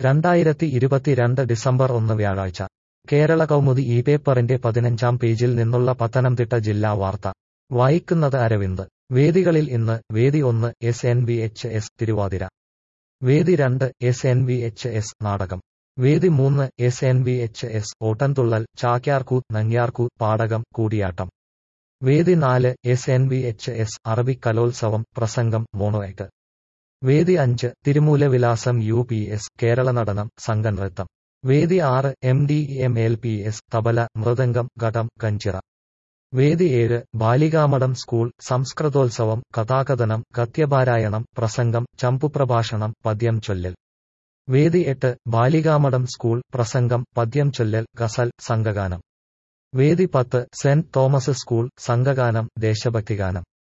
രണ്ടായിരത്തി ഇരുപത്തിരണ്ട് ഡിസംബർ ഒന്ന് വ്യാഴാഴ്ച കേരള കൗമുദി ഈ പേപ്പറിന്റെ പതിനഞ്ചാം പേജിൽ നിന്നുള്ള പത്തനംതിട്ട ജില്ലാ വാർത്ത വായിക്കുന്നത് അരവിന്ദ് വേദികളിൽ ഇന്ന് വേദി ഒന്ന് S N V H S Thiruvathira വേദി രണ്ട് S N V H S നാടകം വേദി മൂന്ന് S N V H S Ottamthullal Chakyarkoothu Nangiarkoothu Padakam Koodiyattam വേദി നാല് S N V H S അറബി കലോത്സവം പ്രസംഗം മോണോയക്ക് വേദി അഞ്ച് Thirumoolavilasam U P S Kerala നടനം സംഘനൃത്തം വേദി ആറ് M D M L P S tabla mridangam ghatam kanjira വേദി ഏഴ് ബാലികാമഠം സ്കൂൾ സംസ്കൃതോത്സവം കഥാകഥനം ഗദ്യപാരായണം പ്രസംഗം ചമ്പുപ്രഭാഷണം പദ്യം ചൊല്ലൽ വേദി എട്ട് ബാലികാമഠം സ്കൂൾ പ്രസംഗം പദ്യം ചൊല്ലൽ ഗസൽ സംഘഗാനം വേദി പത്ത് സെന്റ് തോമസ് സ്കൂൾ സംഘഗാനം ദേശഭക്തിഗാനം